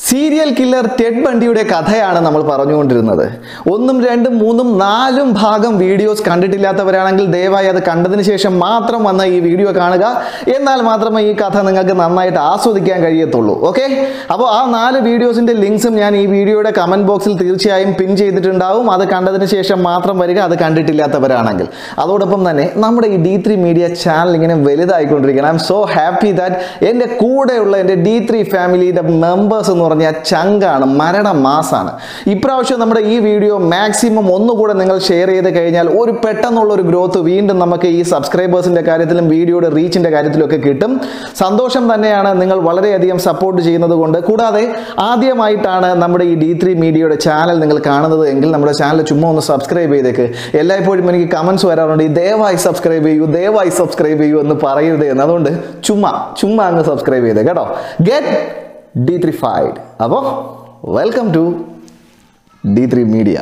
serial killer Ted ബണ്ടിയുടെ കഥയാണ് നമ്മൾ പറഞ്ഞുകൊണ്ടിരുന്നത് ഒന്നും രണ്ടും മൂന്നും നാലും ഭാഗം വീഡിയോസ് കണ്ടിട്ടില്ലാത്തവരാണെങ്കിൽ ദയവായി അത് കണ്ടതിന് ശേഷം മാത്രം വന്ന് ഈ വീഡിയോ കാണുക എന്നാൽ മാത്രമേ ഈ കഥ നിങ്ങൾക്ക് നന്നായിട്ട് ആസ്വദിക്കാൻ കഴിയത്തുള്ളൂ ഓക്കെ അപ്പോൾ ആ നാല് വീഡിയോസിന്റെ ലിങ്ക്സും ഞാൻ ഈ വീഡിയോയുടെ കമന്റ് ബോക്സിൽ തീർച്ചയായും പിൻ ചെയ്തിട്ടുണ്ടാവും അത് കണ്ടതിന് ശേഷം മാത്രം വരിക അത് കണ്ടിട്ടില്ലാത്തവരാണെങ്കിൽ അതോടൊപ്പം തന്നെ നമ്മുടെ ഈ ഡി ത്രീ മീഡിയ ചാനൽ ഇങ്ങനെ വലുതായിക്കൊണ്ടിരിക്കണം I am so happy that എൻ്റെ കൂടെയുള്ള എൻ്റെ ഡി ത്രീ ഫാമിലിയുടെ മെമ്പേഴ്സ് എന്ന് പറഞ്ഞാൽ ചങ്കാണ് മരണ മാസാണ് ഇപ്രാവശ്യം നമ്മുടെ ഈ വീഡിയോ മാക്സിമം ഒന്നുകൂടെ നിങ്ങൾ ഷെയർ ചെയ്ത് കഴിഞ്ഞാൽ ഒരു പെട്ടെന്നുള്ള ഒരു ഗ്രോത്ത് വീണ്ടും നമുക്ക് ഈ സബ്സ്ക്രൈബേഴ്സിൻ്റെ കാര്യത്തിലും വീഡിയോയുടെ റീച്ചിൻ്റെ കാര്യത്തിലും ഒക്കെ കിട്ടും സന്തോഷം തന്നെയാണ് നിങ്ങൾ വളരെയധികം സപ്പോർട്ട് ചെയ്യുന്നത് കൊണ്ട് കൂടാതെ ആദ്യമായിട്ടാണ് നമ്മുടെ ഈ ഡി ത്രീ മീഡിയയുടെ ചാനൽ നിങ്ങൾ കാണുന്നത് എങ്കിൽ നമ്മുടെ ചാനൽ ചുമ്മാ ഒന്ന് സബ്സ്ക്രൈബ് ചെയ്തേക്ക് എല്ലായ്പ്പോഴും എനിക്ക് കമൻസ് വരാറുണ്ട് ഈ ദയവായി സബ്സ്ക്രൈബ് ചെയ്യൂ ദയവായി സബ്സ്ക്രൈബ് ചെയ്യൂ എന്ന് പറയരുത് എന്ന് അതുകൊണ്ട് ചുമ്മാ ചുമ്മാ അങ്ങ് സബ്സ്ക്രൈബ് ചെയ്തേ കേട്ടോ ഗെറ്റ് ഡി ത്രീ ഫൈഡ് അപ്പോൾ welcome to D three media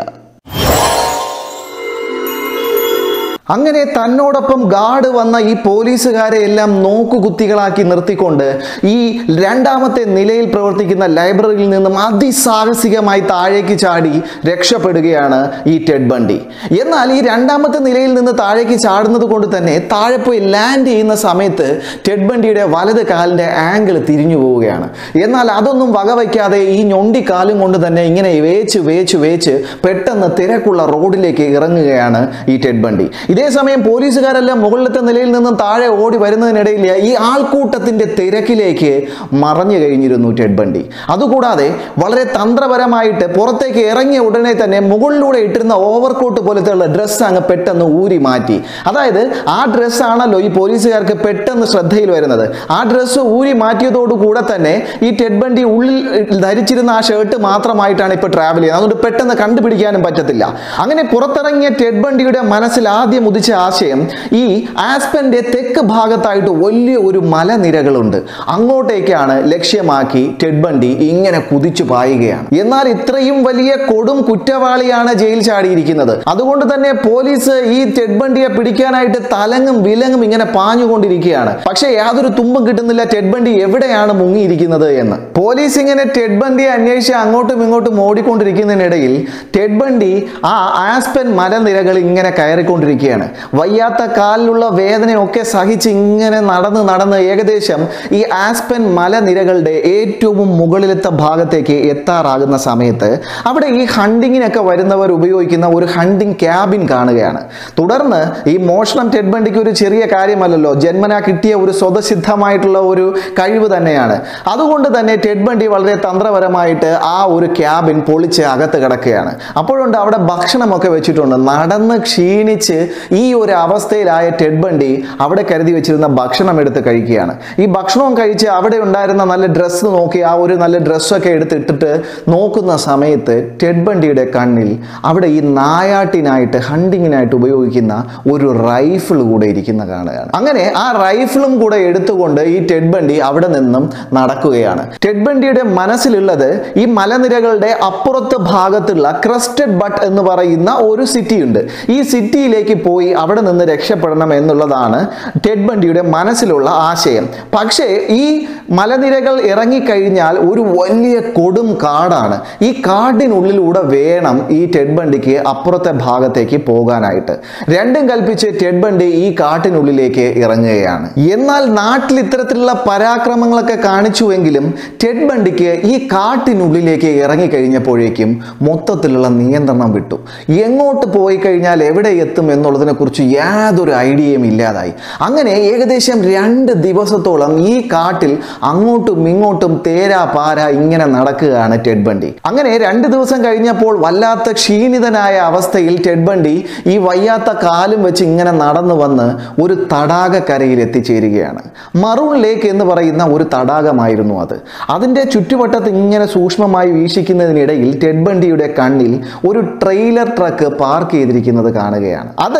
അങ്ങനെ തന്നോടൊപ്പം ഗാർഡ് വന്ന ഈ പോലീസുകാരെ എല്ലാം നോക്കുകുത്തികളാക്കി നിർത്തിക്കൊണ്ട് ഈ രണ്ടാമത്തെ നിലയിൽ പ്രവർത്തിക്കുന്ന ലൈബ്രറിയിൽ നിന്നും അതിസാഹസികമായി താഴേക്ക് ചാടി രക്ഷപ്പെടുകയാണ് ഈ ടെഡ് ബണ്ടി എന്നാൽ ഈ രണ്ടാമത്തെ നിലയിൽ നിന്ന് താഴേക്ക് ചാടുന്നത് കൊണ്ട് തന്നെ താഴെ പോയി ലാൻഡ് ചെയ്യുന്ന സമയത്ത് ടെഡ് ബണ്ടിയുടെ വലത് കാലിൻ്റെ ആംഗിൾ തിരിഞ്ഞു പോവുകയാണ് എന്നാൽ അതൊന്നും വകവയ്ക്കാതെ ഈ ഞൊണ്ടി കാലും കൊണ്ട് തന്നെ ഇങ്ങനെ വേച്ച് വേച്ച് വേച്ച് പെട്ടെന്ന് തിരക്കുള്ള റോഡിലേക്ക് ഇറങ്ങുകയാണ് ഈ ടെഡ് ബണ്ടി ഇതേ സമയം പോലീസുകാരെല്ലാം മുകളിലത്തെ നിലയിൽ നിന്നും താഴെ ഓടി വരുന്നതിനിടയിൽ ഈ ആൾക്കൂട്ടത്തിന്റെ തിരക്കിലേക്ക് മറഞ്ഞു കഴിഞ്ഞിരുന്നു ടെഡ് ബണ്ടി അതുകൂടാതെ വളരെ തന്ത്രപരമായിട്ട് പുറത്തേക്ക് ഇറങ്ങിയ ഉടനെ തന്നെ മുകളിലൂടെ ഇട്ടിരുന്ന ഓവർകോട്ട് പോലത്തെ ഉള്ള ഡ്രസ്സ് അങ്ങ് പെട്ടെന്ന് ഊരി മാറ്റി അതായത് ആ ഡ്രസ്സാണല്ലോ ഈ പോലീസുകാർക്ക് പെട്ടെന്ന് ശ്രദ്ധയിൽ വരുന്നത് ആ ഡ്രസ്സ് ഊരി മാറ്റിയതോടുകൂടെ തന്നെ ഈ ടെഡ് ബണ്ടി ഉള്ളിൽ ധരിച്ചിരുന്ന ആ ഷർട്ട് മാത്രമായിട്ടാണ് ഇപ്പോൾ ട്രാവൽ ചെയ്യുന്നത് അതുകൊണ്ട് പെട്ടെന്ന് കണ്ടുപിടിക്കാനും പറ്റത്തില്ല അങ്ങനെ പുറത്തിറങ്ങിയ ടെഡ് ബണ്ടിയുടെ മനസ്സിൽ ആദ്യം ഉദിച്ച ആശയം ഈ ആസ്പെന്റെ തെക്ക് ഭാഗത്തായിട്ട് വലിയ ഒരു മലനിരകളുണ്ട് അങ്ങോട്ടേക്കാണ് ലക്ഷ്യമാക്കി ടെഡ് ബണ്ടി ഇങ്ങനെ കുതിച്ചു പായുകയാണ് എന്നാൽ ഇത്രയും വലിയ കൊടും കുറ്റവാളിയാണ് ജയിൽ ചാടിയിരിക്കുന്നത് അതുകൊണ്ട് തന്നെ പോലീസ് ഈ ടെഡ് ബണ്ടിയെ പിടിക്കാനായിട്ട് തലങ്ങും വിലങ്ങും ഇങ്ങനെ പാഞ്ഞുകൊണ്ടിരിക്കുകയാണ് പക്ഷേ യാതൊരു തുമ്പും കിട്ടുന്നില്ല ടെഡ് ബണ്ടി എവിടെയാണ് മുങ്ങിയിരിക്കുന്നത് എന്ന് പോലീസ് ഇങ്ങനെ ടെഡ് ബണ്ടിയെ അന്വേഷിച്ച് അങ്ങോട്ടും ഇങ്ങോട്ടും ഓടിക്കൊണ്ടിരിക്കുന്നതിനിടയിൽ ടെഡ് ബണ്ടി ആ ആസ്പെൻ മലനിരകൾ ഇങ്ങനെ കയറിക്കൊണ്ടിരിക്കുകയാണ് വയ്യാത്ത കാലിലുള്ള വേദനയൊക്കെ സഹിച്ച് ഇങ്ങനെ നടന്ന് നടന്ന് ഏകദേശം ഈ ആസ്പെൻ മലനിരകളുടെ ഏറ്റവും മുകളിലത്തെ ഭാഗത്തേക്ക് എത്താറാകുന്ന സമയത്ത് അവിടെ ഈ ഹണ്ടിങ്ങിനൊക്കെ വരുന്നവർ ഉപയോഗിക്കുന്ന ഒരു ഹണ്ടിങ് ക്യാബിൻ കാണുകയാണ് തുടർന്ന് ഈ മോഷണം ടെഡ് ബണ്ടിക്ക് ഒരു ചെറിയ കാര്യമല്ലല്ലോ ജന്മന കിട്ടിയ ഒരു സ്വതസിദ്ധമായിട്ടുള്ള ഒരു കഴിവ് തന്നെയാണ് അതുകൊണ്ട് തന്നെ ടെഡ് ബണ്ടി വളരെ തന്ത്രപരമായിട്ട് ആ ഒരു ക്യാബിൻ പൊളിച്ച് അകത്ത് കിടക്കുകയാണ് അപ്പോഴുണ്ട് അവിടെ ഭക്ഷണമൊക്കെ വെച്ചിട്ടുണ്ട് നടന്ന് ക്ഷീണിച്ച് ഈ ഒരു അവസ്ഥയിലായ ടെഡ് ബണ്ടി അവിടെ കരുതി വെച്ചിരുന്ന ഭക്ഷണം എടുത്ത് കഴിക്കുകയാണ് ഈ ഭക്ഷണവും കഴിച്ച് അവിടെ ഉണ്ടായിരുന്ന നല്ല ഡ്രസ്സ് നോക്കി ആ ഒരു നല്ല ഡ്രസ്സൊക്കെ എടുത്തിട്ടിട്ട് നോക്കുന്ന സമയത്ത് ടെഡ് ബണ്ടിയുടെ കണ്ണിൽ അവിടെ ഈ നായാട്ടിനായിട്ട് ഹണ്ടിങ്ങിനായിട്ട് ഉപയോഗിക്കുന്ന ഒരു റൈഫിൾ കൂടെ ഇരിക്കുന്ന കാണുകയാണ് അങ്ങനെ ആ റൈഫിളും കൂടെ എടുത്തുകൊണ്ട് ഈ ടെഡ് ബണ്ടി അവിടെ നിന്നും നടക്കുകയാണ് ടെഡ് ബണ്ടിയുടെ മനസ്സിലുള്ളത് ഈ മലനിരകളുടെ അപ്പുറത്ത് ഭാഗത്തുള്ള ക്രസ്റ്റഡ് ബട്ട് എന്ന് പറയുന്ന ഒരു സിറ്റി ഉണ്ട് ഈ സിറ്റിയിലേക്ക് പോയി അവിടെ നിന്ന് രക്ഷപ്പെടണം എന്നുള്ളതാണ് ടെഡ് ബണ്ടിയുടെ മനസ്സിലുള്ള ആശയം പക്ഷേ ഈ മലനിരകൾ ഇറങ്ങിക്കഴിഞ്ഞാൽ ഒരു വലിയ കൊടും കാടാണ് ഈ കാടിനുള്ളിലൂടെ വേണം ഈ ടെഡ് ബണ്ടിക്ക് അപ്പുറത്തെ ഭാഗത്തേക്ക് പോകാനായിട്ട് രണ്ടും കൽപ്പിച്ച് ടെഡ് ബണ്ടി ഈ കാട്ടിനുള്ളിലേക്ക് ഇറങ്ങുകയാണ് എന്നാൽ നാട്ടിൽ ഇത്തരത്തിലുള്ള പരാക്രമങ്ങളൊക്കെ കാണിച്ചുവെങ്കിലും ടെഡ് ബണ്ടിക്ക് ഈ കാട്ടിനുള്ളിലേക്ക് ഇറങ്ങിക്കഴിഞ്ഞപ്പോഴേക്കും മൊത്തത്തിലുള്ള നിയന്ത്രണം വിട്ടു എങ്ങോട്ട് പോയി കഴിഞ്ഞാൽ എവിടെ എത്തും എന്നുള്ളതിനെ കുറിച്ച് യാതൊരു ഐഡിയയും ഇല്ലാതായി അങ്ങനെ ഏകദേശം രണ്ട് ദിവസത്തോളം ഈ കാട്ടിൽ അങ്ങോട്ടും ഇങ്ങോട്ടും തേരാ പാര ഇങ്ങനെ നടക്കുകയാണ് ടെഡ് ബണ്ടി അങ്ങനെ രണ്ട് ദിവസം കഴിഞ്ഞപ്പോൾ വല്ലാത്ത ക്ഷീണിതനായ അവസ്ഥയിൽ ടെഡ് ബണ്ടി ഈ വയ്യാത്ത കാലും വെച്ച് ഇങ്ങനെ നടന്നു വന്ന് ഒരു തടാകക്കരയിൽ എത്തിച്ചേരുകയാണ് മറൂൺ ലേക്ക് എന്ന് പറയുന്ന ഒരു തടാകമായിരുന്നു അത് അതിൻ്റെ ചുറ്റുവട്ടത്ത് ഇങ്ങനെ സൂക്ഷ്മമായി വീക്ഷിക്കുന്നതിനിടയിൽ ടെഡ് ബണ്ടിയുടെ കണ്ണിൽ ഒരു ട്രെയിലർ ട്രക്ക് പാർക്ക് ചെയ്തിരിക്കുന്നത് കാണുകയാണ് അത്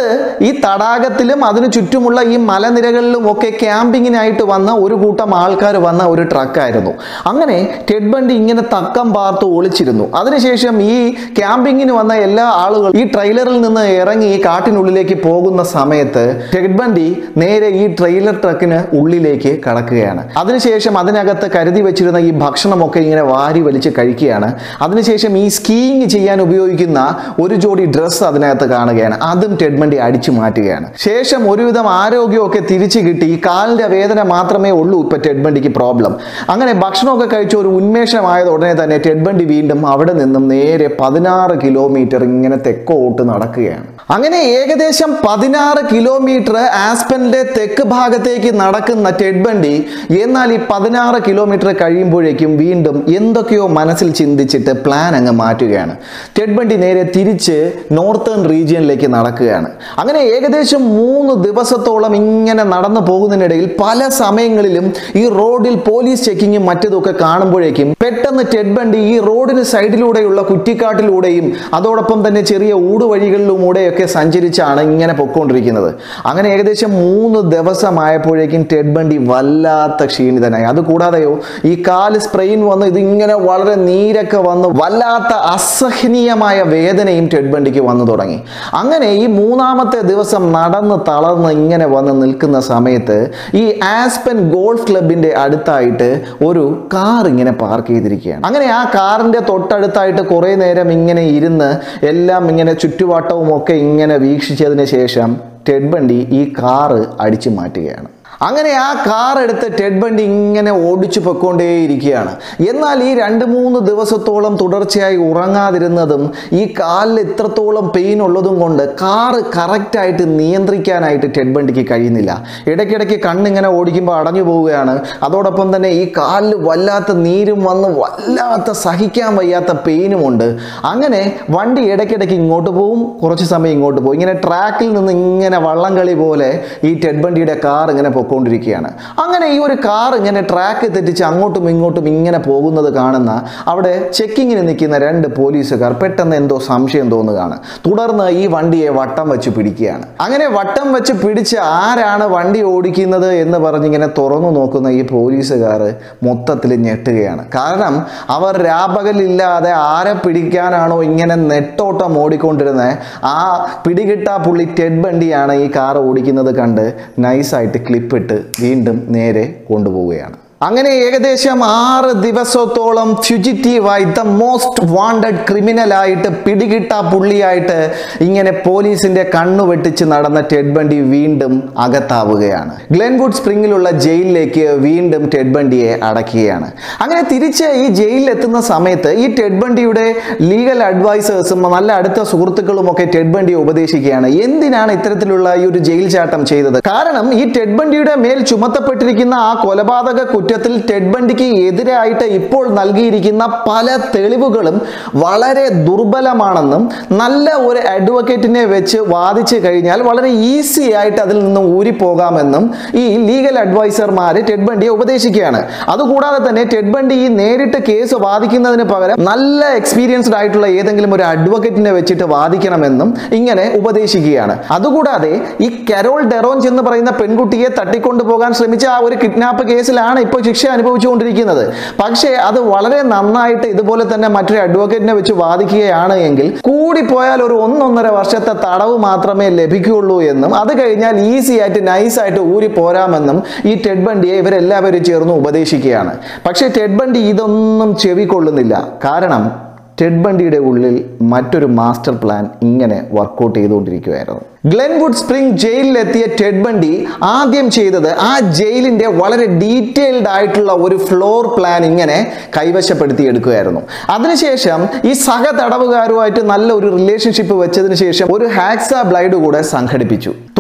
ഈ തടാകത്തിലും അതിനു ചുറ്റുമുള്ള ഈ മലനിരകളിലും ഒക്കെ ക്യാമ്പിങ്ങിനായിട്ട് വന്ന ഒരു കൂട്ടം ആൾക്കാർ വന്ന ഒരു ട്രക്കായിരുന്നു അങ്ങനെ ടെഡ് ബണ്ടി ഇങ്ങനെ തക്കം പാർത്ത് ഒളിച്ചിരുന്നു അതിനുശേഷം ഈ ക്യാമ്പിങ്ങിന് വന്ന എല്ലാ ആളുകളും ഈ ട്രെയിലറിൽ നിന്ന് ഇറങ്ങി ഈ കാട്ടിനുള്ളിലേക്ക് പോകുന്ന സമയത്ത് ടെഡ് ബണ്ടി നേരെ ഈ ട്രെയിലർ ട്രക്കിന് ഉള്ളിലേക്ക് കടക്കുകയാണ് അതിനുശേഷം അതിനകത്ത് കരുതി വെച്ചിരുന്ന ഈ ഭക്ഷണമൊക്കെ ഇങ്ങനെ വാരി വലിച്ച് കഴിക്കുകയാണ് അതിനുശേഷം ഈ സ്കീയിങ് ചെയ്യാൻ ഉപയോഗിക്കുന്ന ഒരു ജോഡി ഡ്രസ്സ് അതിനകത്ത് കാണുകയാണ് അതും ടെഡ് ബണ്ടി അടിച്ചു മാറ്റുകയാണ് ശേഷം ഒരുവിധം ആരോഗ്യമൊക്കെ തിരിച്ചു കിട്ടി ഈ കാലിന്റെ വേദന മാത്രമേ ഉള്ളൂ ഇപ്പൊ ടെഡ് ബണ്ടിക്ക് പ്രോബ്ലം അങ്ങനെ ഭക്ഷണമൊക്കെ കഴിച്ച ഒരു ഉന്മേഷമായത് ഉടനെ തന്നെ ടെഡ് ബണ്ടി വീണ്ടും അവിടെ നിന്നും നേരെ പതിനാറ് കിലോമീറ്റർ ഇങ്ങനെ തെക്കോട്ട് നടക്കുകയാണ് അങ്ങനെ ഏകദേശം പതിനാറ് കിലോമീറ്റർ ആസ്പെന്റെ തെക്ക് ഭാഗത്തേക്ക് നടക്കുന്ന ടെഡ് ബണ്ടി എന്നാൽ ഈ പതിനാറ് കിലോമീറ്റർ കഴിയുമ്പോഴേക്കും വീണ്ടും എന്തൊക്കെയോ മനസ്സിൽ ചിന്തിച്ചിട്ട് പ്ലാൻ അങ്ങ് മാറ്റുകയാണ് ടെഡ് ബണ്ടി നേരെ തിരിച്ച് നോർത്തേൺ റീജിയനിലേക്ക് നടക്കുകയാണ് അങ്ങനെ ഏകദേശം മൂന്ന് ദിവസത്തോളം ഇങ്ങനെ നടന്നു പോകുന്നതിനിടയിൽ പല സമയങ്ങളിലും ഈ റോഡിൽ പോലീസ് ചെക്കിങ്ങും മറ്റതൊക്കെ കാണുമ്പോഴേക്കും പെട്ടെന്ന് ടെഡ് ബണ്ടി ഈ റോഡിന് സൈഡിലൂടെയുള്ള കുറ്റിക്കാട്ടിലൂടെയും അതോടൊപ്പം തന്നെ ചെറിയ ഊടുവഴികളിലൂടെയൊക്കെ സഞ്ചരിച്ചാണ് ഇങ്ങനെ പൊക്കോണ്ടിരിക്കുന്നത് അങ്ങനെ ഏകദേശം മൂന്ന് ദിവസമായപ്പോഴേക്കും ടെഡ് ബണ്ടി വല്ലാത്ത ക്ഷീണിതനായി അതുകൂടാതെയോ ഈ കാല് സ്പ്രെയിൻ വന്ന് ഇതിങ്ങനെ വളരെ നീരൊക്കെ വന്ന് വല്ലാത്ത അസഹനീയമായ വേദനയും ടെഡ് ബണ്ടിക്ക് വന്നു തുടങ്ങി അങ്ങനെ ഈ മൂന്നാമത്തെ ദിവസം നടന്ന് തളർന്ന് ഇങ്ങനെ വന്ന് നിൽക്കുന്ന സമയത്ത് ഈ ആസ്പെൻ ഗോൾഫ് ക്ലബിന്റെ അടുത്തായിട്ട് ഒരു കാർ ഇങ്ങനെ പാർക്ക് ചെയ്തിരിക്കുകയാണ് അങ്ങനെ ആ കാറിന്റെ തൊട്ടടുത്തായിട്ട് കുറേ നേരം ഇങ്ങനെ ഇരുന്ന് എല്ലാം ഇങ്ങനെ ചുറ്റുവട്ടവും ഒക്കെ ഇങ്ങനെ വീക്ഷിച്ചതിന് ശേഷം ടെഡ് ബണ്ടി ഈ കാറ് അടിച്ചു മാറ്റുകയാണ് അങ്ങനെ ആ കാർ എടുത്ത് ടെഡ് ബണ്ടി ഇങ്ങനെ ഓടിച്ചു പൊയ്ക്കൊണ്ടേയിരിക്കുകയാണ് എന്നാൽ ഈ രണ്ട് മൂന്ന് ദിവസത്തോളം തുടർച്ചയായി ഉറങ്ങാതിരുന്നതും ഈ കാലിൽ ഇത്രത്തോളം പെയിൻ ഉള്ളതും കൊണ്ട് കാറ് കറക്റ്റായിട്ട് നിയന്ത്രിക്കാനായിട്ട് ടെഡ് ബണ്ടിക്ക് കഴിയുന്നില്ല ഇടയ്ക്കിടയ്ക്ക് കണ്ണിങ്ങനെ ഓടിക്കുമ്പോൾ അടഞ്ഞു പോവുകയാണ് അതോടൊപ്പം തന്നെ ഈ കാലിൽ വല്ലാത്ത നീരും വന്ന് വല്ലാത്ത സഹിക്കാൻ വയ്യാത്ത പെയിനുമുണ്ട് അങ്ങനെ വണ്ടി ഇടയ്ക്കിടയ്ക്ക് ഇങ്ങോട്ട് പോവും കുറച്ച് സമയം ഇങ്ങോട്ട് പോകും ഇങ്ങനെ ട്രാക്കിൽ നിന്ന് ഇങ്ങനെ വള്ളം കളി പോലെ ഈ ടെഡ് ബണ്ടിയുടെ കാർ ഇങ്ങനെ പൊക്കോണ്ടിരിക്കുകയാണ് അങ്ങനെ ഈ ഒരു കാർ ഇങ്ങനെ ട്രാക്ക് തെറ്റിച്ച് അങ്ങോട്ടും ഇങ്ങോട്ടും ഇങ്ങനെ പോകുന്നത് കാണുന്ന അവിടെ ചെക്കിങ്ങിന് നിൽക്കുന്ന രണ്ട് പോലീസുകാർ പെട്ടെന്ന് എന്തോ സംശയം തോന്നുകയാണ് തുടർന്ന് ഈ വണ്ടിയെ വട്ടം വെച്ച് പിടിക്കുകയാണ് അങ്ങനെ വട്ടം വെച്ച് പിടിച്ച് ആരാണ് വണ്ടി ഓടിക്കുന്നത് എന്ന് പറഞ്ഞിങ്ങനെ തുറന്നു നോക്കുന്ന ഈ പോലീസുകാർ മൊത്തത്തിൽ ഞെട്ടുകയാണ് കാരണം അവർ രാപകലില്ലാതെ ആരെ പിടിക്കാനാണോ ഇങ്ങനെ നെട്ടോട്ടം ഓടിക്കൊണ്ടിരുന്നത് ആ പിടികിട്ടാ പുള്ളി ടെഡ് ബണ്ടിയാണ് ഈ കാർ ഓടിക്കുന്നത് കണ്ട് നൈസായിട്ട് ക്ലിപ്പിട്ട് വീണ്ടും നേരെ കൊണ്ടുപോവുകയാണ് അങ്ങനെ ഏകദേശം ആറ് ദിവസത്തോളം ഫ്യുജിറ്റീവായി ദ മോസ്റ്റ് വാണ്ടഡ് ക്രിമിനലായിട്ട് പിടികിട്ട പുള്ളിയായിട്ട് ഇങ്ങനെ പോലീസിന്റെ കണ്ണു വെട്ടിച്ച് നടന്ന ടെഡ് ബണ്ടി വീണ്ടും അകത്താവുകയാണ് ഗ്ലെൻവുഡ് സ്പ്രിങ്ങിലുള്ള ജയിലിലേക്ക് വീണ്ടും ടെഡ് ബണ്ടിയെ അടയ്ക്കുകയാണ് അങ്ങനെ തിരിച്ച് ഈ ജയിലിൽ എത്തുന്ന സമയത്ത് ഈ ടെഡ് ബണ്ടിയുടെ ലീഗൽ അഡ്വൈസേഴ്സും നല്ല അടുത്ത സുഹൃത്തുക്കളും ഒക്കെ ടെഡ് ബണ്ടിയെ ഉപദേശിക്കുകയാണ് എന്തിനാണ് ഇത്തരത്തിലുള്ള ഈ ഒരു ജയിൽ ചാട്ടം ചെയ്തത് കാരണം ഈ ടെഡ് ബണ്ടിയുടെ മേൽ ചുമത്തപ്പെട്ടിരിക്കുന്ന ആ കൊലപാതക കുറ്റത്തിൽ ടെഡ് ബണ്ടിക്ക് എതിരായിട്ട് ഇപ്പോൾ നൽകിയിരിക്കുന്ന പല തെളിവുകളും വളരെ ദുർബലമാണെന്നും നല്ല ഒരു അഡ്വക്കേറ്റിനെ വെച്ച് വാദിച്ചു കഴിഞ്ഞാൽ വളരെ ഈസി ആയിട്ട് അതിൽ നിന്നും ഊരിപ്പോകാമെന്നും ഈ ലീഗൽ അഡ്വൈസർമാർ ടെഡ് ബണ്ടിയെ ഉപദേശിക്കുകയാണ് അതുകൂടാതെ തന്നെ ടെഡ് ബണ്ടി ഈ നേരിട്ട് കേസ് വാദിക്കുന്നതിന് പകരം നല്ല എക്സ്പീരിയൻസ്ഡ് ആയിട്ടുള്ള ഏതെങ്കിലും ഒരു അഡ്വക്കേറ്റിനെ വെച്ചിട്ട് വാദിക്കണമെന്നും ഇങ്ങനെ ഉപദേശിക്കുകയാണ് അതുകൂടാതെ ഈ കരോൾ ഡെറോൻ എന്ന് പറയുന്ന പെൺകുട്ടിയെ തട്ടിക്കൊണ്ടുപോകാൻ ശ്രമിച്ച ആ ഒരു കിഡ്നാപ്പ് കേസിലാണ് ഇപ്പോൾ ശിക്ഷ അനുഭവിച്ചുകൊണ്ടിരിക്കുന്നത് പക്ഷേ അത് വളരെ നന്നായിട്ട് ഇതുപോലെ തന്നെ മറ്റൊരു അഡ്വക്കേറ്റിനെ വെച്ച് വാദിക്കുകയാണ് എങ്കിൽ കൂടിപ്പോയാൽ ഒരു ഒന്നൊന്നര വർഷത്തെ തടവ് മാത്രമേ ലഭിക്കുകയുള്ളൂ എന്നും അത് കഴിഞ്ഞാൽ ഈസി ആയിട്ട് നൈസ് ആയിട്ട് ഊരി പോരാമെന്നും ഈ ടെഡ് ബണ്ടിയെ ഇവരെല്ലാവരും ചേർന്ന് ഉപദേശിക്കുകയാണ് പക്ഷേ ടെഡ് ബണ്ടി ഇതൊന്നും ചെവിക്കൊള്ളുന്നില്ല കാരണം ടെഡ് ബണ്ടിയുടെ ഉള്ളിൽ മറ്റൊരു മാസ്റ്റർ പ്ലാൻ ഇങ്ങനെ വർക്കൗട്ട് ചെയ്തുകൊണ്ടിരിക്കുകയായിരുന്നു ഗ്ലെൻവുഡ് സ്പ്രിംഗ് ജയിലിലെത്തിയ ടെഡ് ബണ്ടി ആദ്യം ചെയ്തത് ആ ജയിലിന്റെ വളരെ ഡീറ്റെയിൽഡ് ആയിട്ടുള്ള ഒരു ഫ്ലോർ പ്ലാൻ ഇങ്ങനെ കൈവശപ്പെടുത്തി എടുക്കുകയായിരുന്നു അതിനുശേഷം ഈ സഹ തടവുകാരുമായിട്ട് നല്ല ഒരു റിലേഷൻഷിപ്പ് വെച്ചതിന് ശേഷം ഒരു ഹാക്സ ബ്ലൈഡ് കൂടെ സംഘടിപ്പിച്ചു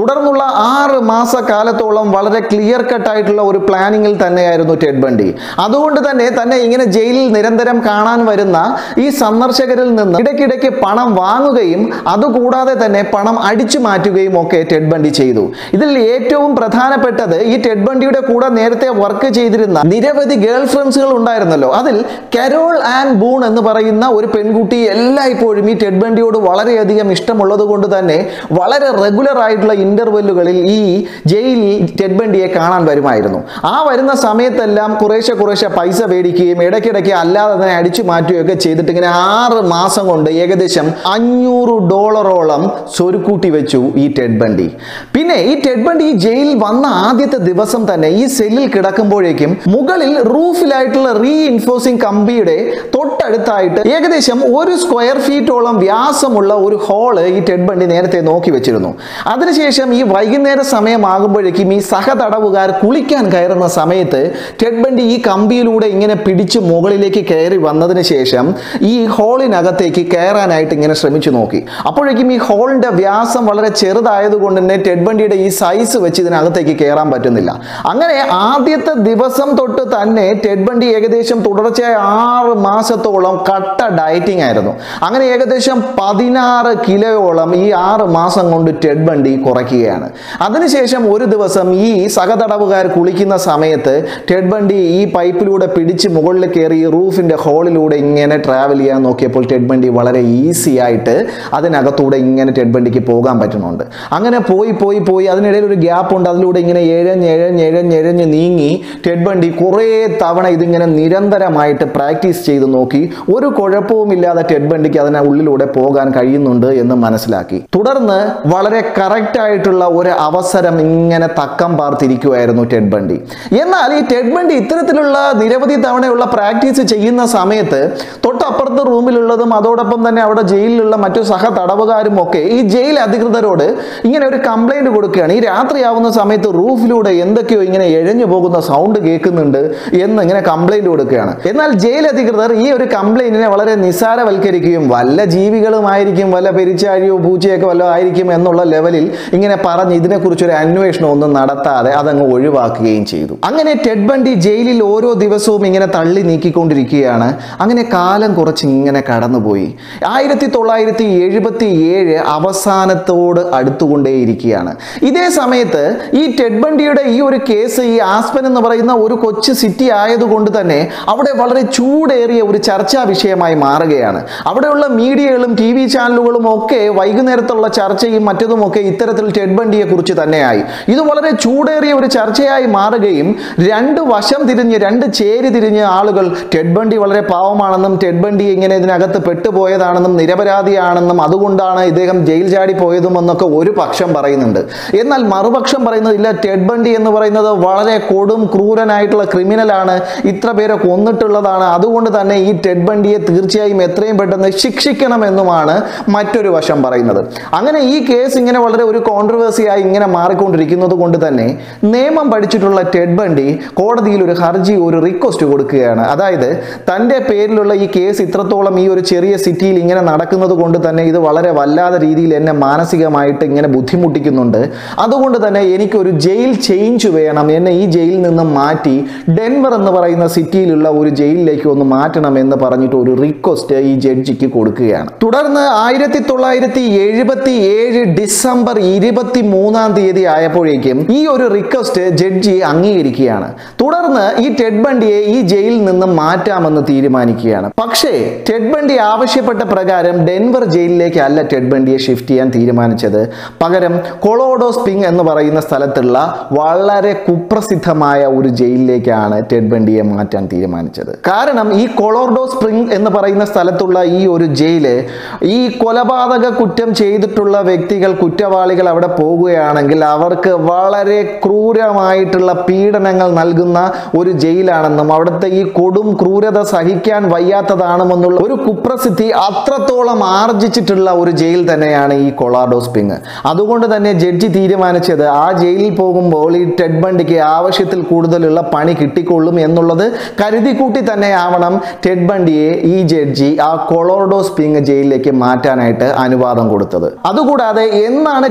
തുടർന്നുള്ള ആറ് മാസക്കാലത്തോളം വളരെ ക്ലിയർ കട്ട് ആയിട്ടുള്ള ഒരു പ്ലാനിങ്ങിൽ തന്നെയായിരുന്നു ടെഡ് ബണ്ടി അതുകൊണ്ട് തന്നെ തന്നെ ഇങ്ങനെ ജയിലിൽ നിരന്തരം കാണാൻ വരുന്ന ഈ സന്ദർശകരിൽ നിന്ന് ഇടയ്ക്കിടയ്ക്ക് പണം വാങ്ങുകയും അതുകൂടാതെ തന്നെ പണം അടിച്ചു മാറ്റുകയും ഒക്കെ ടെഡ് ബണ്ടി ചെയ്തു ഇതിൽ ഏറ്റവും പ്രധാനപ്പെട്ടത് ഈ ടെഡ് ബണ്ടിയുടെ കൂടെ നേരത്തെ വർക്ക് ചെയ്തിരുന്ന നിരവധി ഗേൾ ഫ്രണ്ട്സുകൾ ഉണ്ടായിരുന്നല്ലോ അതിൽ കരോൾ ആൻഡ് ബൂൺ എന്ന് പറയുന്ന ഒരു പെൺകുട്ടി എല്ലായ്പ്പോഴും ഈ ടെഡ് ബണ്ടിയോട് വളരെയധികം ഇഷ്ടമുള്ളത് കൊണ്ട് തന്നെ വളരെ റെഗുലർ ആയിട്ടുള്ള ഇന്റർവെല്ലുകളിൽ ഈ ജയിലിൽ ടെഡ് ബണ്ടിയെ കാണാൻ വരുമായിരുന്നു ആ വരുന്ന സമയത്തെല്ലാം കുറേശ്ശെ കുറേശ്ശെ പൈസ മേടിക്കുകയും ഇടയ്ക്കിടയ്ക്ക് അല്ലാതെ തന്നെ അടിച്ചു മാറ്റുകയൊക്കെ ചെയ്തിട്ട് ഇങ്ങനെ ആറ് മാസം കൊണ്ട് ഏകദേശം അഞ്ഞൂറ് ഡോളറോളം സ്വരുക്കൂട്ടി വെച്ചു ഈ ടെഡ് ബണ്ടി പിന്നെ ഈ ടെഡ് ബണ്ടി ഈ ജയിലിൽ വന്ന ആദ്യത്തെ ദിവസം തന്നെ ഈ സെല്ലിൽ കിടക്കുമ്പോഴേക്കും മുകളിൽ റൂഫിലായിട്ടുള്ള റീ ഇൻഫോഴ്സിംഗ് കമ്പിയുടെ തൊട്ടടുത്തായിട്ട് ഏകദേശം ഒരു സ്ക്വയർ ഫീറ്റോളം വ്യാസമുള്ള ഒരു ഹോള് ഈ ടെഡ് ബണ്ടി നേരത്തെ നോക്കി വെച്ചിരുന്നു അതിനുശേഷം ഈ വൈകുന്നേര സമയമാകുമ്പോഴേക്കും ഈ സഹതടവുകാർ കുളിക്കാൻ കയറുന്ന സമയത്ത് ടെഡ് ബണ്ടി ഈ കമ്പിയിലൂടെ ഇങ്ങനെ പിടിച്ച് മുകളിലേക്ക് കയറി വന്നതിന് ശേഷം ഈ ഹോളിനകത്തേക്ക് കയറാനായിട്ട് ഇങ്ങനെ ശ്രമിച്ചു നോക്കി അപ്പോഴേക്കും ഈ ഹോളിന്റെ വ്യാസം വളരെ ചെറുതായതുകൊണ്ട് തന്നെ ടെഡ് ബണ്ടിയുടെ ഈ സൈസ് വെച്ച് ഇതിനകത്തേക്ക് കയറാൻ പറ്റുന്നില്ല അങ്ങനെ ആദ്യത്തെ ദിവസം തൊട്ട് തന്നെ ടെഡ് ബണ്ടി ഏകദേശം തുടർച്ചയായ ആറ് മാസത്തോളം കട്ട ഡയറ്റിംഗ് ആയിരുന്നു അങ്ങനെ ഏകദേശം പതിനാറ് കിലോയോളം ഈ ആറ് മാസം കൊണ്ട് ടെഡ് ബണ്ടി കുറയ്ക്കുകയാണ് അതിനുശേഷം ഒരു ദിവസം ഈ സഹതടവുകാർ കുളിക്കുന്ന സമയത്ത് ടെഡ് ബണ്ടി ഈ പൈപ്പിലൂടെ പിടിച്ച് മുകളിൽ കയറി ഈ റൂഫിന്റെ ഹോളിലൂടെ ഇങ്ങനെ ട്രാവൽ ചെയ്യാൻ നോക്കിയപ്പോൾ ടെഡ് ബണ്ടി വളരെ ഈസി ആയിട്ട് അതിനകത്തൂടെ ഇങ്ങനെ ടെഡ് ബണ്ടിക്ക് പോകാൻ പറ്റുന്നുണ്ട് അങ്ങനെ പോയി പോയി പോയി അതിനിടയിൽ ഒരു ഗ്യാപ്പ് ഉണ്ട് അതിലൂടെ ഇങ്ങനെ എഴഞ്ഞ് എഴഞ്ഞ് എഴഞ്ഞ് എഴഞ്ഞ് നീങ്ങി ടെഡ് ബണ്ടി കുറേ തവണ ഇതിങ്ങനെ നിരന്തരമായിട്ട് പ്രാക്ടീസ് ചെയ്ത് നോക്കി ഒരു കുഴപ്പവുമില്ലാതെ ടെഡ് ബണ്ടിക്ക് അതിനെ ഉള്ളിലൂടെ പോകാൻ കഴിയുന്നുണ്ട് എന്ന് മനസ്സിലാക്കി തുടർന്ന് വളരെ കറക്റ്റ് ആയിട്ടുള്ള ഒരു അവസരം ഇങ്ങനെ തക്കം പാർത്തിരിക്കുമായിരുന്നു ടെഡ് ബണ്ടി എന്നാൽ ഈ ടെഡ് ബണ്ടി ഇത്തരത്തിലുള്ള നിരവധി തവണയുള്ള പ്രാക്ടീസ് ചെയ്യുന്ന സമയത്ത് തൊട്ടപ്പുറത്തെ റൂമിലുള്ളതും അതോടൊപ്പം തന്നെ അവിടെ ജയിലിലുള്ള മറ്റു സഹ തടവുകാരും ഒക്കെ ഈ ജയിൽ അധികൃതരോട് ഇങ്ങനെ ഒരു കംപ്ലൈന്റ് കൊടുക്കുകയാണ് ഈ രാത്രിയാവുന്ന സമയത്ത് റൂഫിലൂടെ എന്തൊക്കെയോ ഇങ്ങനെ എഴഞ്ഞു പോകുന്ന സൗണ്ട് കേൾക്കുന്നുണ്ട് എന്ന് ഇങ്ങനെ കംപ്ലൈന്റ് കൊടുക്കുകയാണ് എന്നാൽ ജയിൽ അധികൃതർ ഈ ഒരു കംപ്ലൈന്റിനെ വളരെ നിസ്സാരവൽക്കരിക്കുകയും വല്ല ജീവികളുമായിരിക്കും വല്ല പെരിച്ചാഴിയോ പൂച്ചയൊക്കെ വല്ലതും ആയിരിക്കും എന്നുള്ള ലെവലിൽ ഇങ്ങനെ പറഞ്ഞ് ഇതിനെക്കുറിച്ച് ഒരു അന്വേഷണം ഒന്നും നടത്താതെ അതങ്ങ് ഒഴിവാക്കുകയും ചെയ്തു അങ്ങനെ ടെഡ് ബണ്ടി ജയിലിൽ ഓരോ ദിവസവും ഇങ്ങനെ തള്ളി നീക്കിക്കൊണ്ടിരിക്കുകയാണ് അങ്ങനെ കാലം കുറച്ച് ഇങ്ങനെ കടന്നുപോയി ആയിരത്തി തൊള്ളായിരത്തി എഴുപത്തി ഏഴ് അവസാനത്തോട് അടുത്തുകൊണ്ടേയിരിക്കുകയാണ് ഇതേ സമയത്ത് ഈ ടെഡ് ബണ്ടിയുടെ ഈ ഒരു കേസ് ഈ ആസ്പൻ എന്ന് പറയുന്ന ഒരു കൊച്ചു സിറ്റി ആയതുകൊണ്ട് തന്നെ അവിടെ വളരെ ചൂടേറിയ ഒരു ചർച്ചാ വിഷയമായി മാറുകയാണ് അവിടെയുള്ള മീഡിയകളും ടി വി ചാനലുകളും ഒക്കെ വൈകുന്നേരത്തുള്ള ചർച്ചയും മറ്റതുമൊക്കെ ഇത്തരത്തിൽ ടെഡ് ബണ്ടിയെ കുറിച്ച് തന്നെയായി ഇത് വളരെ ചൂടേറിയ ഒരു ചർച്ചയായി മാറുകയും രണ്ട് വശം തിരിഞ്ഞ് രണ്ട് ചേരി തിരിഞ്ഞ് ആളുകൾ ടെഡ് ബണ്ടി വളരെ പാവമാണെന്നും ടെഡ് ബണ്ടി ഇങ്ങനെ ഇതിനകത്ത് പെട്ടുപോയതാണെന്നും നിരപരാധിയാണെന്നും അതുകൊണ്ടാണ് ഇദ്ദേഹം ജയിൽ ചാടി പോയതും എന്നൊക്കെ ഒരു പക്ഷം പറയുന്നുണ്ട് എന്നാൽ മറുപക്ഷം പറയുന്നത് ഇല്ല ടെഡ് ബണ്ടി എന്ന് പറയുന്നത് വളരെ കൊടും ക്രൂരനായിട്ടുള്ള ക്രിമിനലാണ് ഇത്ര പേരെ കൊന്നിട്ടുള്ളതാണ് അതുകൊണ്ട് തന്നെ ഈ ടെഡ് ബണ്ടിയെ തീർച്ചയായും എത്രയും പെട്ടെന്ന് ശിക്ഷിക്കണമെന്നുമാണ് മറ്റൊരു വശം പറയുന്നത് അങ്ങനെ ഈ കേസ് ഇങ്ങനെ വളരെ ഒരു കോൺട്രവേഴ്സിയായി ഇങ്ങനെ മാറിക്കൊണ്ടിരിക്കുന്നത് കൊണ്ട് തന്നെ നിയമം പഠിച്ചിട്ടുള്ള ടെഡ് ബണ്ടി കോടതിയിൽ ഒരു ഹർജി ഒരു റിക്വസ്റ്റ് കൊടുക്കുകയാണ് അതായത് തൻ്റെ പേരിലുള്ള ഈ കേസ് ഇത്രത്തോളം ഈ ഒരു ചെറിയ സിറ്റിയിൽ ഇങ്ങനെ നടക്കുന്നത് കൊണ്ട് തന്നെ ഇത് വളരെ വല്ലാതെ രീതിയിൽ എന്നെ മാനസികമായിട്ട് ഇങ്ങനെ ബുദ്ധിമുട്ടിക്കുന്നുണ്ട് അതുകൊണ്ട് തന്നെ എനിക്കൊരു ജയിൽ ചേഞ്ച് വേണം എന്നെ ഈ ജയിലിൽ നിന്ന് മാറ്റി ഡെൻവർ എന്ന് പറയുന്ന സിറ്റിയിലുള്ള ഒരു ജയിലിലേക്ക് ഒന്ന് മാറ്റണം എന്ന് പറഞ്ഞിട്ട് ഒരു റിക്വസ്റ്റ് ഈ ജഡ്ജിക്ക് കൊടുക്കുകയാണ് തുടർന്ന് ആയിരത്തി തൊള്ളായിരത്തി എഴുപത്തി ഏഴ് ഡിസംബർ ഇരുപത്തി മൂന്നാം തീയതി ആയപ്പോഴേക്കും ഈ ഒരു റിക്വസ്റ്റ് ജഡ്ജി അംഗീകരിക്കുകയാണ് തുടർന്ന് ഈ ടെഡ് ബണ്ടിയെ ഈ ജയിലിൽ നിന്ന് മാറ്റാമെന്ന് തീരുമാനിക്കുകയാണ് പക്ഷേ ടെഡ് ബണ്ടി ആവശ്യപ്പെട്ട പ്രകാരം ഡെൻവർ ജയിലിലേക്ക് അല്ല ടെഡ് ബണ്ടിയെ ഷിഫ്റ്റ് ചെയ്യാൻ തീരുമാനിച്ചത് പകരം കൊളോഡോ സ്പിങ് എന്ന് പറയുന്ന സ്ഥലത്തുള്ള വളരെ കുപ്രസിദ്ധമായ ഒരു ജയിലിലേക്കാണ് ടെഡ് ബണ്ടിയെ മാറ്റാൻ തീരുമാനിച്ചത് കാരണം ഈ കൊളോർഡോ സ്പ്രിംഗ് എന്ന് പറയുന്ന സ്ഥലത്തുള്ള ഈ ഒരു ജയില് ഈ കൊലപാതക കുറ്റം ചെയ്തിട്ടുള്ള വ്യക്തികൾ കുറ്റവാളികൾ അവിടെ പോകുകയാണെങ്കിൽ അവർക്ക് വളരെ ക്രൂരമായിട്ടുള്ള പീഡനങ്ങൾ നൽകുന്ന ഒരു ജയിലാണെന്നും അവിടുത്തെ ഈ കൊടും ക്രൂരത സഹിക്കാൻ വയ്യാത്തതാണെന്നുള്ള ഒരു കുപ്രസിദ്ധി അത്രത്തോളം ആർജിച്ചിട്ടുള്ള ഒരു ജയിൽ തന്നെയാണ് ഈ കൊളാഡോ സ്പിങ് അതുകൊണ്ട് തന്നെ ജഡ്ജി തീരുമാനിച്ചത് ആ ജയിലിൽ പോകുമ്പോൾ ഈ ടെഡ് ബണ്ടിക്ക് ആവശ്യത്തിൽ കൂടുതലുള്ള പണി കിട്ടിക്കൊള്ളും എന്നുള്ളത് കരുതിക്കൂട്ടി തന്നെ ആവണം ടെഡ് ബണ്ടിയെ ഈ ജഡ്ജി ആ കൊളോർഡോ സ്പിങ് ജയിലിലേക്ക് മാറ്റാനായിട്ട് അനുവാദം കൊടുത്തത് അതുകൂടാതെ എന്നാണ് ടെഡ് ബണ്ടി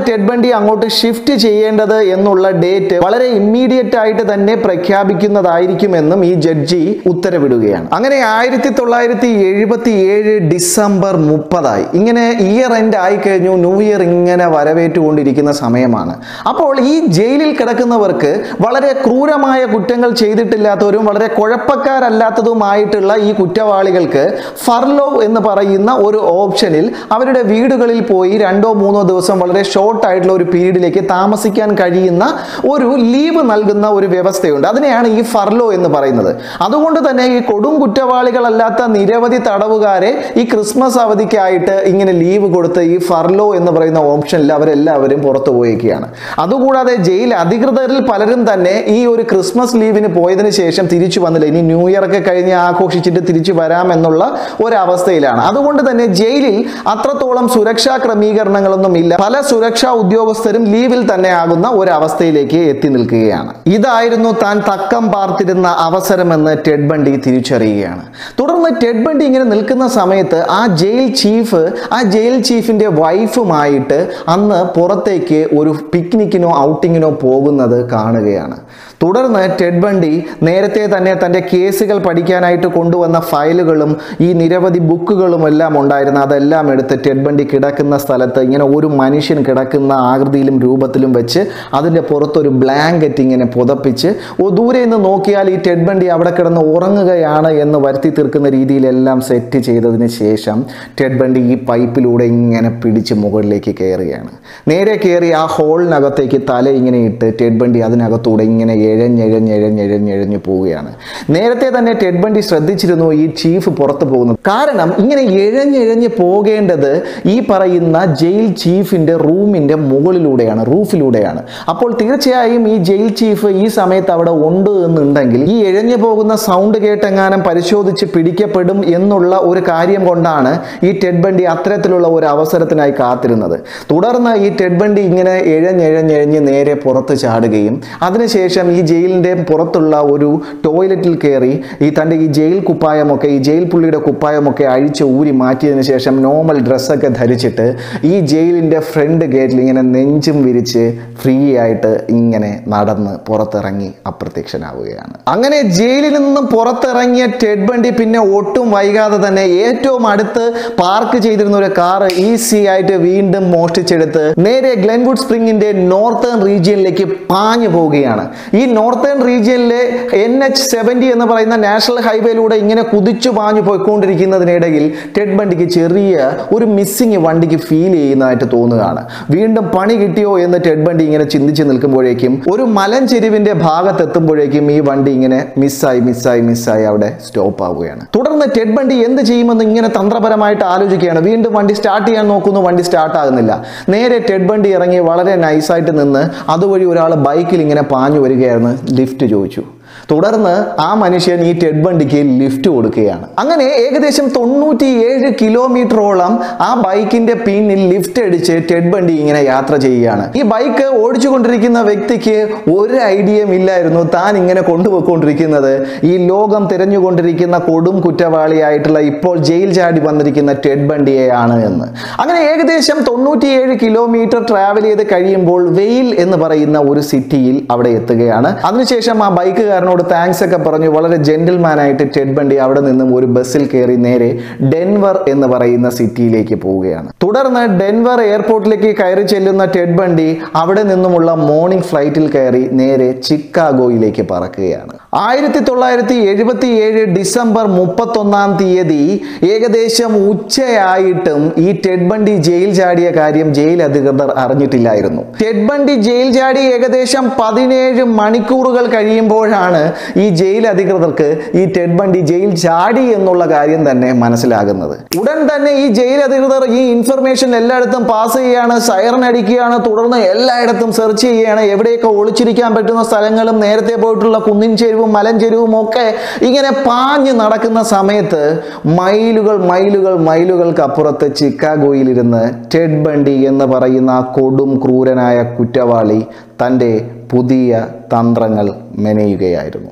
ബണ്ടി അങ്ങോട്ട് ഷിഫ്റ്റ് ചെയ്യേണ്ടത് എന്നുള്ള ഡേറ്റ് വളരെ ഇമ്മീഡിയറ്റ് ആയിട്ട് തന്നെ പ്രഖ്യാപിക്കുന്നതായിരിക്കുമെന്നും ഈ ജഡ്ജി ഉത്തരവിടുകയാണ് അങ്ങനെ ആയിരത്തി തൊള്ളായിരത്തി എഴുപത്തി ഏഴ് ഡിസംബർ മുപ്പതായി ഇങ്ങനെ ഇയർ എൻഡ് ആയി കഴിഞ്ഞു ന്യൂ ഇയർ ഇങ്ങനെ വരവേറ്റുകൊണ്ടിരിക്കുന്ന സമയമാണ് അപ്പോൾ ഈ ജയിലിൽ കിടക്കുന്നവർക്ക് വളരെ ക്രൂരമായ കുറ്റങ്ങൾ ചെയ്തിട്ടില്ലാത്തവരും വളരെ കുഴപ്പക്കാരല്ലാത്തതുമായിട്ടുള്ള ഈ കുറ്റവാളികൾക്ക് ഫർലോ എന്ന് പറയുന്ന ഒരു ഓപ്ഷനിൽ അവരുടെ വീടുകളിൽ പോയി രണ്ടോ മൂന്നോ ദിവസം വളരെ ഷോർട്ട് ആയിട്ടുള്ള ഒരു പീരീഡിലേക്ക് താമസിക്കാൻ കഴിയുന്ന ഒരു ലീവ് നൽകുന്ന ഒരു വ്യവസ്ഥയുണ്ട് അതിനെയാണ് ഈ ഫർലോ എന്ന് പറയുന്നത് അതുകൊണ്ട് തന്നെ ഈ കൊടും കുറ്റവാളികളല്ലാത്ത നിരവധി തടവുകാരെ ഈ ക്രിസ്മസ് അവധിക്കായിട്ട് ഇങ്ങനെ ലീവ് കൊടുത്ത് ഈ ഫർലോ എന്ന് പറയുന്ന ഓപ്ഷനിൽ അവരെല്ലാവരും പുറത്തു പോയേക്കുകയാണ് അതുകൂടാതെ ജയിൽ അധികൃതരിൽ പലരും തന്നെ ഈ ഒരു ക്രിസ്മസ് ലീവിന് പോയതിനു ശേഷം തിരിച്ചു വന്നില്ല ഇനി ന്യൂ ഇയർ ഒക്കെ കഴിഞ്ഞ് ആഘോഷിച്ചിട്ട് തിരിച്ചു വരാം എന്നുള്ള ഒരവസ്ഥയിലാണ് അതുകൊണ്ട് തന്നെ ജയിലിൽ അത്രത്തോളം സുരക്ഷാ ക്രമീകരണങ്ങളൊന്നും ഇല്ല പല സുരക്ഷാ ഉദ്യോഗസ്ഥരും ലീവിൽ തന്നെ ആകുന്ന ഒരവസ്ഥയിലേക്ക് എത്തി നിൽക്കുകയാണ് ഇതായിരുന്നു താൻ തക്കം പാർത്തിരുന്ന അവസരമെന്ന് ടെഡ് ബണ്ടി തിരിച്ചറിയുകയാണ് തുടർന്ന് ടെഡ് ബണ്ടി ഇങ്ങനെ നിൽക്കുന്ന സമയത്ത് ആ ജയിൽ ചീഫ് ആ ജയിൽ ചീഫിന്റെ വൈഫുമായിട്ട് അന്ന് പുറത്തേക്ക് ഒരു പിക്നിക്കിനോ ഔട്ടിങ്ങിനോ പോകുന്നത് കാണുകയാണ് തുടർന്ന് ടെഡ് ബണ്ടി നേരത്തെ തന്നെ തൻ്റെ കേസുകൾ പഠിക്കാനായിട്ട് കൊണ്ടുവന്ന ഫയലുകളും ഈ നിരവധി ബുക്കുകളും എല്ലാം ഉണ്ടായിരുന്നു അതെല്ലാം എടുത്ത് ടെഡ് ബണ്ടി കിടക്കുന്ന സ്ഥലത്ത് ഇങ്ങനെ ഒരു മനുഷ്യൻ കിടക്കുന്ന ആകൃതിയിലും രൂപത്തിലും വെച്ച് അതിൻ്റെ പുറത്തൊരു ബ്ലാങ്കറ്റ് ഇങ്ങനെ പുതപ്പിച്ച് ഓ ദൂരെ നിന്ന് നോക്കിയാൽ ഈ ടെഡ് ബണ്ടി അവിടെ കിടന്ന് ഉറങ്ങുകയാണ് എന്ന് വരുത്തി തീർക്കുന്ന രീതിയിലെല്ലാം സെറ്റ് ചെയ്തതിന് ശേഷം ടെഡ് ബണ്ടി ഈ പൈപ്പിലൂടെ ഇങ്ങനെ പിടിച്ച് മുകളിലേക്ക് കയറുകയാണ് നേരെ കയറി ആ ഹോളിനകത്തേക്ക് തല ഇങ്ങനെ ഇട്ട് ടെഡ് ബണ്ടി അതിനകത്തൂടെ ഇങ്ങനെ എഴഞ്ഞെഴഞ്ഞെഴഞ്ഞെഴഞ്ഞെഴഞ്ഞു പോവുകയാണ് നേരത്തെ തന്നെ ടെഡ് ബണ്ടി ശ്രദ്ധിച്ചിരുന്നു ഈ ചീഫ് പുറത്ത് പോകുന്നത് കാരണം ഇങ്ങനെ എഴഞ്ഞെഴഞ്ഞ് പോകേണ്ടത് ഈ പറയുന്ന ജയിൽ ചീഫിന്റെ റൂമിന്റെ മുകളിലൂടെയാണ് റൂഫിലൂടെയാണ് അപ്പോൾ തീർച്ചയായും ഈ ജയിൽ ചീഫ് ഈ സമയത്ത് അവിടെ ഉണ്ട് എന്നുണ്ടെങ്കിൽ ഈ എഴഞ്ഞു പോകുന്ന സൗണ്ട് കേട്ടെങ്ങാനും പരിശോധിച്ച് പിടിക്കപ്പെടും എന്നുള്ള ഒരു കാര്യം കൊണ്ടാണ് ഈ ടെഡ് ബണ്ടി അത്തരത്തിലുള്ള ഒരു അവസരത്തിനായി കാത്തിരുന്നത് തുടർന്ന് ഈ ടെഡ് ബണ്ടി ഇങ്ങനെ എഴഞ്ഞെഴഞ്ഞെഴഞ്ഞ് നേരെ പുറത്ത് ചാടുകയും അതിനുശേഷം ഈ ജയിലിൻ്റെ പുറത്തുള്ള ഒരു ടോയ്ലറ്റിൽ കയറി ഈ തൻ്റെ ഈ ജയിൽ കുപ്പായമൊക്കെ ഈ ജയിൽ പുള്ളിയുടെ കുപ്പായമൊക്കെ അഴിച്ച് ഊരി മാറ്റിയതിന് ശേഷം നോർമൽ ഡ്രസ്സൊക്കെ ധരിച്ചിട്ട് ഈ ജയിലിൻ്റെ ഫ്രണ്ട് ഗേറ്റിൽ ഇങ്ങനെ നെഞ്ചും വിരിച്ച് ഫ്രീ ആയിട്ട് ഇങ്ങനെ നടന്ന് പുറത്തിറങ്ങി അപ്രത്യക്ഷനാവുകയാണ് അങ്ങനെ ജയിലിൽ നിന്നും പുറത്തിറങ്ങിയ ടെഡ് ബണ്ടി പിന്നെ ഒട്ടും വൈകാതെ തന്നെ ഏറ്റവും അടുത്ത് പാർക്ക് ചെയ്തിരുന്ന ഒരു കാറ് ഈസി ആയിട്ട് വീണ്ടും മോഷ്ടിച്ചെടുത്ത് നേരെ ഗ്ലെൻവുഡ് സ്പ്രിങ്ങിന്റെ നോർത്തേൺ റീജിയനിലേക്ക് പാഞ്ഞു പോവുകയാണ് ഈ നോർത്തേൺ റീജിയനിലെ എൻ എച്ച് സെവൻറ്റി എന്ന് പറയുന്ന നാഷണൽ ഹൈവേയിലൂടെ ഇങ്ങനെ കുതിച്ചു പാഞ്ഞു പോയിക്കൊണ്ടിരിക്കുന്നതിനിടയിൽ ടെഡ് ബണ്ടിക്ക് ചെറിയ ഒരു മിസ്സിങ് വണ്ടിക്ക് ഫീൽ ചെയ്യുന്നതായിട്ട് തോന്നുകയാണ് വീണ്ടും പണി കിട്ടിയോ എന്ന് ടെഡ് ബണ്ടി ഇങ്ങനെ ചിന്തിച്ച് നിൽക്കുമ്പോഴേക്കും ഒരു മലഞ്ചെരിവിന്റെ ഭാഗത്ത് എത്തുമ്പോഴേക്കും ഈ വണ്ടി ഇങ്ങനെ മിസ്സായി മിസ്സായി മിസ്സായി അവിടെ സ്റ്റോപ്പ് ആവുകയാണ് തുടർന്ന് ടെഡ് ബണ്ടി എന്ത് ചെയ്യുമെന്ന് ഇങ്ങനെ തന്ത്രപരമായിട്ട് ആലോചിക്കുകയാണ് വീണ്ടും വണ്ടി സ്റ്റാർട്ട് ചെയ്യാൻ നോക്കുന്നു വണ്ടി സ്റ്റാർട്ട് ആകുന്നില്ല നേരെ ടെഡ് ബണ്ടി ഇറങ്ങി വളരെ നൈസായിട്ട് നിന്ന് അതുവഴി ഒരാൾ ബൈക്കിൽ ഇങ്ങനെ പാഞ്ഞു വരികയായിരുന്നു ലിഫ്റ്റ് ചോദിച്ചു തുടർന്ന് ആ മനുഷ്യൻ ഈ ടെഡ് ബണ്ടിക്ക് ലിഫ്റ്റ് കൊടുക്കുകയാണ് അങ്ങനെ ഏകദേശം തൊണ്ണൂറ്റി ഏഴ് കിലോമീറ്ററോളം ആ ബൈക്കിന്റെ പിന്നിൽ ലിഫ്റ്റ് അടിച്ച് ടെഡ് ബണ്ടി ഇങ്ങനെ യാത്ര ചെയ്യുകയാണ് ഈ ബൈക്ക് ഓടിച്ചുകൊണ്ടിരിക്കുന്ന വ്യക്തിക്ക് ഒരു ഐഡിയയും ഇല്ലായിരുന്നു താൻ ഇങ്ങനെ കൊണ്ടുപോയിക്കൊണ്ടിരിക്കുന്നത് ഈ ലോകം തിരഞ്ഞുകൊണ്ടിരിക്കുന്ന കൊടും കുറ്റവാളിയായിട്ടുള്ള ഇപ്പോൾ ജയിൽ ചാടി വന്നിരിക്കുന്ന ടെഡ് ബണ്ടിയെയാണ് എന്ന് അങ്ങനെ ഏകദേശം തൊണ്ണൂറ്റിയേഴ് കിലോമീറ്റർ ട്രാവൽ ചെയ്ത് കഴിയുമ്പോൾ വെയിൽ എന്ന് പറയുന്ന ഒരു സിറ്റിയിൽ അവിടെ എത്തുകയാണ് അതിനുശേഷം ആ ബൈക്കുകാരനോട് താങ്ക്സ് ഒക്കെ പറഞ്ഞു വളരെ ജെന്റിൽമാൻ ആയിട്ട് ടെഡ് ബണ്ടി അവിടെ നിന്നും ഒരു ബസ്സിൽ കയറി നേരെ ഡെൻവർ എന്ന് പറയുന്ന സിറ്റിയിലേക്ക് പോവുകയാണ് തുടർന്ന് ഡെൻവർ എയർപോർട്ടിലേക്ക് കയറി ചെല്ലുന്ന ടെഡ് ബണ്ടി അവിടെ നിന്നുമുള്ള മോർണിംഗ് ഫ്ലൈറ്റിൽ കയറി നേരെ ചിക്കാഗോയിലേക്ക് പറക്കുകയാണ് ആയിരത്തി തൊള്ളായിരത്തി എഴുപത്തി ഏഴ് ഡിസംബർ മുപ്പത്തൊന്നാം തീയതി ഏകദേശം ഉച്ചയായിട്ടും ഈ ടെഡ് ബണ്ടി ജയിൽ ചാടിയ കാര്യം ജയിൽ അധികൃതർ അറിഞ്ഞിട്ടില്ലായിരുന്നു ടെഡ് ബണ്ടി ജയിൽ ചാടി ഏകദേശം പതിനേഴ് മണിക്കൂറുകൾ കഴിയുമ്പോഴാണ് ഈ ജയിൽ അധികൃതർക്ക് ഈ ടെഡ് ബണ്ടി ജയിൽ ചാടി എന്നുള്ള കാര്യം തന്നെ മനസ്സിലാകുന്നത് ഉടൻ തന്നെ ഈ ജയിൽ അധികൃതർ ഈ ഇൻഫർമേഷൻ എല്ലായിടത്തും പാസ് ചെയ്യുകയാണ് സൈറൻ അടിക്കുകയാണ് തുടർന്ന് എല്ലായിടത്തും സെർച്ച് ചെയ്യുകയാണ് എവിടെയൊക്കെ ഒളിച്ചിരിക്കാൻ പറ്റുന്ന സ്ഥലങ്ങളും നേരത്തെ പോയിട്ടുള്ള കുന്നിൻ ചെരുവും മലഞ്ചെരുവും ഒക്കെ ഇങ്ങനെ പാഞ്ഞ് നടക്കുന്ന സമയത്ത് മൈലുകൾ മൈലുകൾ മൈലുകൾക്ക് അപ്പുറത്ത് ചിക്കാഗോയിലിരുന്ന് ടെഡ് ബണ്ടി എന്ന് പറയുന്ന ആ കൊടും ക്രൂരനായ കുറ്റവാളി തൻ്റെ പുതിയ തന്ത്രങ്ങൾ മെനയുകയായിരുന്നു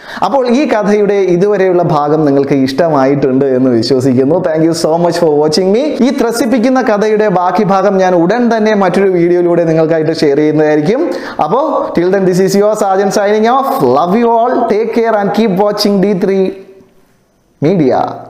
അപ്പോൾ ഈ കഥയുടെ ഇതുവരെയുള്ള ഭാഗം നിങ്ങൾക്ക് ഇഷ്ടമായിട്ടുണ്ട് എന്ന് വിശ്വസിക്കുന്നു thank you so much for watching me ഈ ത്രസിപ്പിക്കുന്ന കഥയുടെ ബാക്കി ഭാഗം ഞാൻ ഉടൻ തന്നെ മറ്റൊരു വീഡിയോയിലൂടെ നിങ്ങൾക്കായിട്ട് ഷെയർ ചെയ്യുന്നതായിരിക്കും അപ്പോൾ till then this is your Sajan signing off love you all take care and keep watching D three media